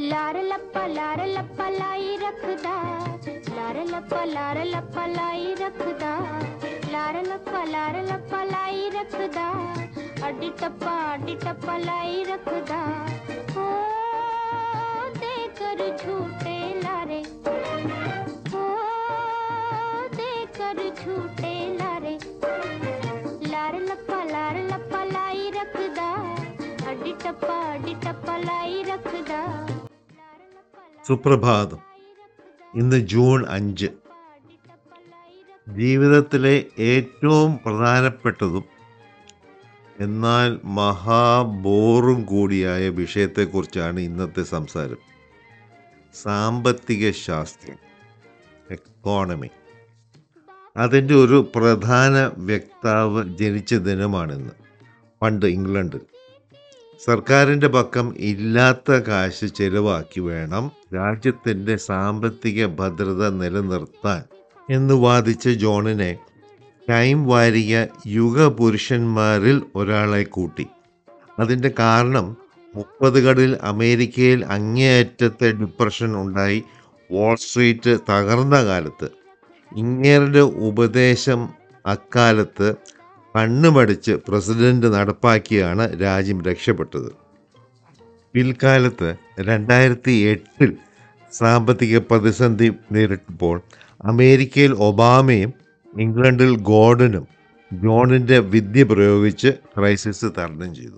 ਲਾਰ ਲੱਪਾ ਲਾਰ ਲੱਪਾ ਲਾਈ ਰੱਖਦਾ ਲਾਰ ਲੱਪਾ ਲਾਰ ਲੱਪਾ ਲਾਈ ਰੱਖਦਾ ਲਾਰ ਲੱਪਾ ਲਾਰ ਲੱਪਾ ਲਾਈ ਰੱਖਦਾ ਅੱਡੀ ਟੱਪਾ ਅੱਡੀ ਟੱਪਾ ਲਾਈ ਰੱਖਦਾ ਹੋ ਦੇ ਕਰ ਝੂਟੇ ਲਾਰੇ ਹੋ ਦੇ ਕਰ ਝੂਟੇ ਲਾਰੇ ਲਾਰ ਲੱਪਾ ਲਾਰ ਲੱਪਾ ਲਾਈ ਰੱਖਦਾ ਅੱਡੀ ਟੱਪਾ ਅੱਡੀ ਟੱਪਾ ਲਾਈ ਰੱਖਦਾ ਲਾਰ ਲੱਪਾ ਲਾਰ സുപ്രഭാതം ਲਾਈ ਰੱਖਦਾ ഇന്ന് ജൂൺ അഞ്ച് ਅੱਡੀ ਟੱਪਾ ਲਾਈ ਰੱਖਦਾ ജീവിതത്തിലെ ഏറ്റവും പ്രധാനപ്പെട്ടതും എന്നാൽ മഹാബോറും കൂടിയായ വിഷയത്തെക്കുറിച്ചാണ് ഇന്നത്തെ സംസാരം സാമ്പത്തിക ശാസ്ത്രം എക്കോണമി അതിൻ്റെ ഒരു പ്രധാന വ്യക്താവ് ജനിച്ച ദിനമാണിന്ന് പണ്ട് ഇംഗ്ലണ്ടിൽ സർക്കാരിൻ്റെ പക്കം ഇല്ലാത്ത കാശ് ചെലവാക്കി വേണം രാജ്യത്തിൻ്റെ സാമ്പത്തിക ഭദ്രത നിലനിർത്താൻ എന്ന് വാദിച്ച ജോണിനെ ടൈം വാരിക യുഗപുരുഷന്മാരിൽ ഒരാളെ കൂട്ടി അതിൻ്റെ കാരണം മുപ്പതുകളിൽ അമേരിക്കയിൽ അങ്ങേയറ്റത്തെ ഡിപ്രഷൻ ഉണ്ടായി വാൾ സ്ട്രീറ്റ് തകർന്ന കാലത്ത് ഇങ്ങേരുടെ ഉപദേശം അക്കാലത്ത് കണ്ണുമടിച്ച് പ്രസിഡന്റ് നടപ്പാക്കിയാണ് രാജ്യം രക്ഷപ്പെട്ടത് പിൽക്കാലത്ത് രണ്ടായിരത്തി എട്ടിൽ സാമ്പത്തിക പ്രതിസന്ധി നേരിട്ടപ്പോൾ അമേരിക്കയിൽ ഒബാമയും ഇംഗ്ലണ്ടിൽ ഗോർഡനും ജോണിൻ്റെ വിദ്യ പ്രയോഗിച്ച് ക്രൈസിസ് തരണം ചെയ്തു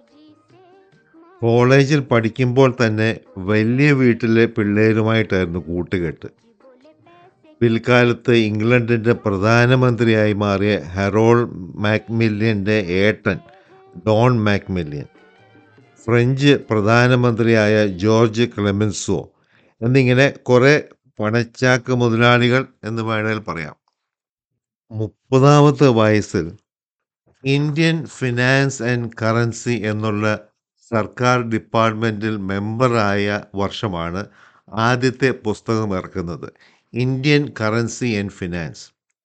കോളേജിൽ പഠിക്കുമ്പോൾ തന്നെ വലിയ വീട്ടിലെ പിള്ളേരുമായിട്ടായിരുന്നു കൂട്ടുകെട്ട് പിൽക്കാലത്ത് ഇംഗ്ലണ്ടിൻ്റെ പ്രധാനമന്ത്രിയായി മാറിയ ഹെറോൾ മാക്മില്യൻ്റെ ഏട്ടൻ ഡോൺ മാക്മില്യൻ ഫ്രഞ്ച് പ്രധാനമന്ത്രിയായ ജോർജ് ക്ലെമൻസോ എന്നിങ്ങനെ കുറേ പണച്ചാക്ക് മുതലാളികൾ എന്ന് വേണേൽ പറയാം മുപ്പതാമത്തെ വയസ്സിൽ ഇന്ത്യൻ ഫിനാൻസ് ആൻഡ് കറൻസി എന്നുള്ള സർക്കാർ ഡിപ്പാർട്ട്മെൻറ്റിൽ മെമ്പറായ വർഷമാണ് ആദ്യത്തെ പുസ്തകം ഇറക്കുന്നത് ഇന്ത്യൻ കറൻസി ആൻഡ് ഫിനാൻസ്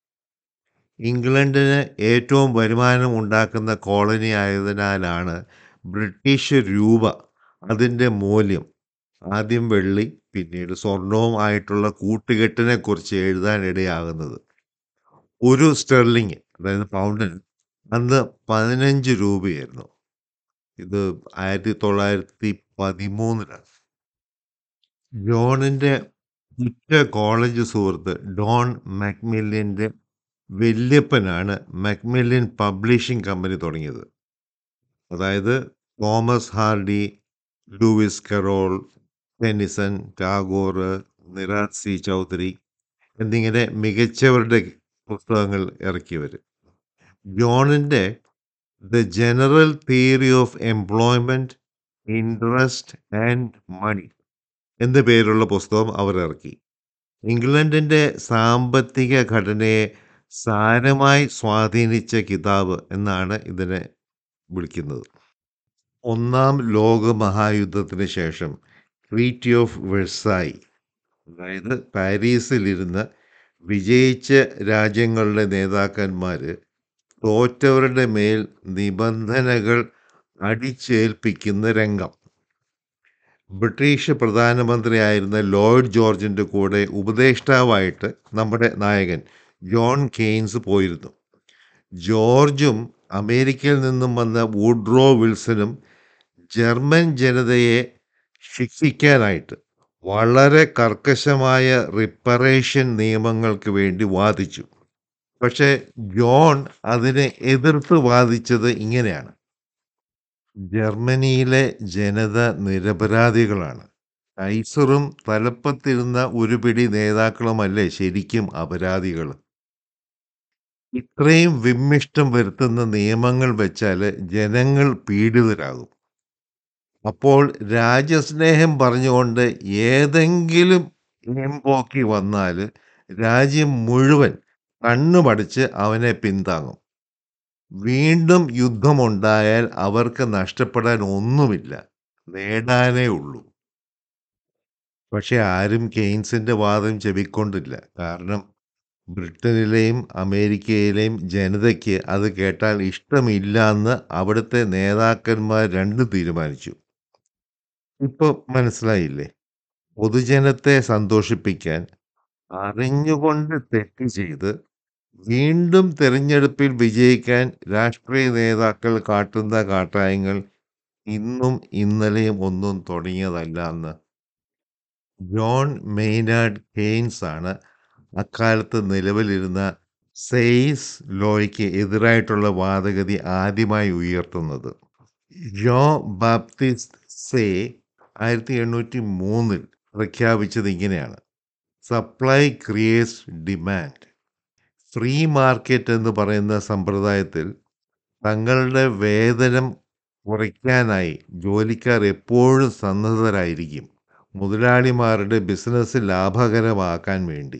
ഇംഗ്ലണ്ടിന് ഏറ്റവും വരുമാനം ഉണ്ടാക്കുന്ന കോളനി ആയതിനാലാണ് ബ്രിട്ടീഷ് രൂപ അതിൻ്റെ മൂല്യം ആദ്യം വെള്ളി പിന്നീട് സ്വർണവും ആയിട്ടുള്ള കൂട്ടുകെട്ടിനെ കുറിച്ച് എഴുതാൻ ഇടയാകുന്നത് ഒരു സ്റ്റെർലിങ് അതായത് പൗണ്ടിന് അന്ന് പതിനഞ്ച് രൂപയായിരുന്നു ഇത് ആയിരത്തി തൊള്ളായിരത്തി പതിമൂന്നിലാണ് ജോണിൻ്റെ ഉറ്റ കോളേജ് സുഹൃത്ത് ഡോൺ മാക്മില്യൻ്റെ വല്യപ്പനാണ് മാക്മില്യൻ പബ്ലിഷിംഗ് കമ്പനി തുടങ്ങിയത് അതായത് Thomas Hardy Lewis Carroll Tennyson Tagore Nirad C Chaudhuri എന്നിങ്ങനെ മികച്ചവരുടെ പുസ്തകങ്ങൾ ഇറക്കിയവർ ജോണിൻ്റെ the general theory of employment interest and money എന്ന പേരുള്ള പുസ്തകം അവർ ഇറക്കി ഇംഗ്ലണ്ടിൻ്റെ സാമ്പത്തിക ഘടനയെ സാരമായി സ്വാധീനിച്ച കിതാബ് എന്നാണ് ഇതിനെ വിളിക്കുന്നത് ഒന്നാം ലോക മഹായുദ്ധത്തിന് ശേഷം ട്രീറ്റി ഓഫ് വെഴ്സായി അതായത് പാരീസിലിരുന്ന് വിജയിച്ച രാജ്യങ്ങളുടെ നേതാക്കന്മാർ തോറ്റവരുടെ മേൽ നിബന്ധനകൾ അടിച്ചേൽപ്പിക്കുന്ന രംഗം ബ്രിട്ടീഷ് പ്രധാനമന്ത്രിയായിരുന്ന ലോർഡ് ജോർജിൻ്റെ കൂടെ ഉപദേഷ്ടാവായിട്ട് നമ്മുടെ നായകൻ ജോൺ കെയ്ൻസ് പോയിരുന്നു ജോർജും അമേരിക്കയിൽ നിന്നും വന്ന വൂഡ്രോ വിൽസണും ജർമ്മൻ ജനതയെ ശിക്ഷിക്കാനായിട്ട് വളരെ കർക്കശമായ റിപ്പറേഷൻ നിയമങ്ങൾക്ക് വേണ്ടി വാദിച്ചു പക്ഷേ ജോൺ അതിനെ എതിർത്ത് വാദിച്ചത് ഇങ്ങനെയാണ് ജർമ്മനിയിലെ ജനത നിരപരാധികളാണ് കൈസറും തലപ്പത്തിരുന്ന ഒരു പിടി നേതാക്കളുമല്ലേ ശരിക്കും അപരാധികൾ ഇത്രയും വിമ്മിഷ്ടം വരുത്തുന്ന നിയമങ്ങൾ വെച്ചാൽ ജനങ്ങൾ പീഡിതരാകും അപ്പോൾ രാജ്യസ്നേഹം പറഞ്ഞുകൊണ്ട് ഏതെങ്കിലും പോക്കി വന്നാൽ രാജ്യം മുഴുവൻ കണ്ണുമടച്ച് അവനെ പിന്താങ്ങും വീണ്ടും യുദ്ധമുണ്ടായാൽ അവർക്ക് നഷ്ടപ്പെടാൻ ഒന്നുമില്ല നേടാനേ ഉള്ളൂ പക്ഷെ ആരും കെയ്ൻസിന്റെ വാദം ചെവിക്കൊണ്ടില്ല കാരണം ബ്രിട്ടനിലെയും അമേരിക്കയിലെയും ജനതയ്ക്ക് അത് കേട്ടാൽ ഇഷ്ടമില്ല എന്ന് അവിടുത്തെ നേതാക്കന്മാർ രണ്ടും തീരുമാനിച്ചു ഇപ്പൊ മനസ്സിലായില്ലേ? പൊതുജനത്തെ സന്തോഷിപ്പിക്കാൻ അറിഞ്ഞുകൊണ്ട് തെറ്റ് ചെയ്ത് വീണ്ടും തെരഞ്ഞെടുപ്പിൽ വിജയിക്കാൻ രാഷ്ട്രീയ നേതാക്കൾ കാട്ടുന്ന കാട്ടായങ്ങൾ ഇന്നും ഇന്നലെയും ഒന്നും തുടങ്ങിയതല്ല എന്ന്. ജോൺ മെയ്നാർഡ് കെയ്ൻസ് ആണ് അക്കാലത്ത് നിലവിലിരുന്ന സെയ്സ് ലോയ്ക്ക് എതിരായിട്ടുള്ള വാദഗതി ആദ്യമായി ഉയർത്തുന്നത്. ജോ ബാപ്റ്റിസ്റ്റ് സേ 1803 ൽ പ്രഖ്യാപിച്ചത് ഇങ്ങനെയാണ്. Supply creates demand. Free market എന്ന് പറയുന്ന സമ്പ്രദായത്തിൽ തങ്ങളുടെ വേതനം കുറയ്ക്കാനായി ജോലിക്കാർ എപ്പോഴും സന്നദ്ധരായിരിക്കും. മുതലാളിമാരുടെ ബിസിനസ് ലാഭകരമാക്കാൻ വേണ്ടി.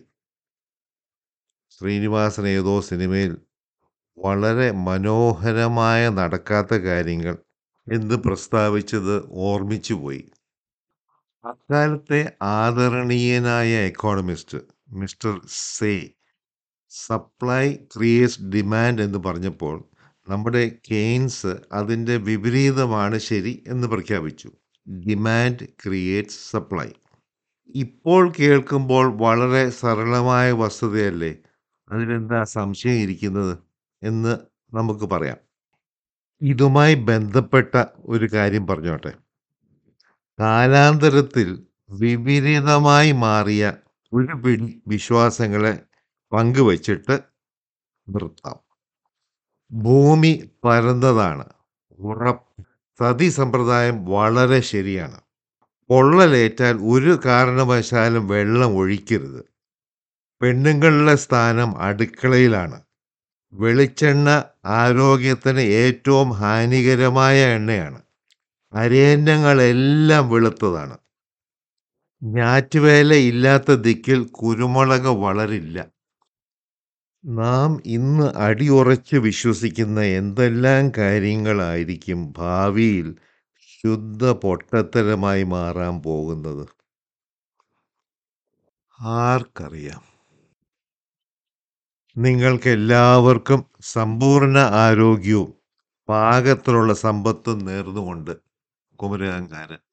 ശ്രീനിവാസൻ ഏതോ സിനിമയിൽ വളരെ മനോഹരമായ നടക്കാത്ത കാര്യങ്ങൾ എന്ന് പ്രസ്താവിച്ചത് ഓർമ്മിച്ചുപോയി. അക്കാലത്തെ ആദരണീയനായ economist mister Say supply creates demand എന്ന് പറഞ്ഞപ്പോൾ നമ്മുടെ കെയ്ൻസ് അതിന്റെ വിപരീതമാണ് ശരി എന്ന് പ്രഖ്യാപിച്ചു. Demand creates supply. ഇപ്പോൾ കേൾക്കുമ്പോൾ വളരെ സരളമായ വസ്തുതയല്ലേ അതിലെന്താ സംശയം ഇരിക്കുന്നത് എന്ന് നമുക്ക് പറയാം. ഇതുമായി ബന്ധപ്പെട്ട ഒരു കാര്യം പറഞ്ഞോട്ടെ. കാലാന്തരത്തിൽ വിപരീതമായി മാറിയ ഒരു പിടി വിശ്വാസങ്ങളെ പങ്കുവച്ചിട്ട് നിർത്താം. ഭൂമി പരന്നതാണ്. ഉറപ്പ്. സതി സമ്പ്രദായം വളരെ ശരിയാണ്. പൊള്ളലേറ്റാൽ ഒരു കാരണവശാലും വെള്ളം ഒഴിക്കരുത്. പെണ്ണുങ്ങളുടെ സ്ഥാനം അടുക്കളയിലാണ്. വെളിച്ചെണ്ണ ആരോഗ്യത്തിന് ഏറ്റവും ഹാനികരമായ എണ്ണയാണ്. അരേന്യങ്ങളെല്ലാം വെളുത്തതാണ്. ഞാറ്റുവേല ഇല്ലാത്ത ദിക്കിൽ കുരുമുളക് വളരില്ല. നാം ഇന്ന് അടിയുറച്ച് വിശ്വസിക്കുന്ന എന്തെല്ലാം കാര്യങ്ങളായിരിക്കും ഭാവിയിൽ ശുദ്ധ പൊട്ടത്തരമായി മാറാൻ പോകുന്നത്? ആർക്കറിയാം? നിങ്ങൾക്കെല്ലാവർക്കും സമ്പൂർണ്ണ ആരോഗ്യവും പാകത്തിനുള്ള സമ്പത്തും നേർന്നുകൊണ്ട് കുമരകംകാരൻ.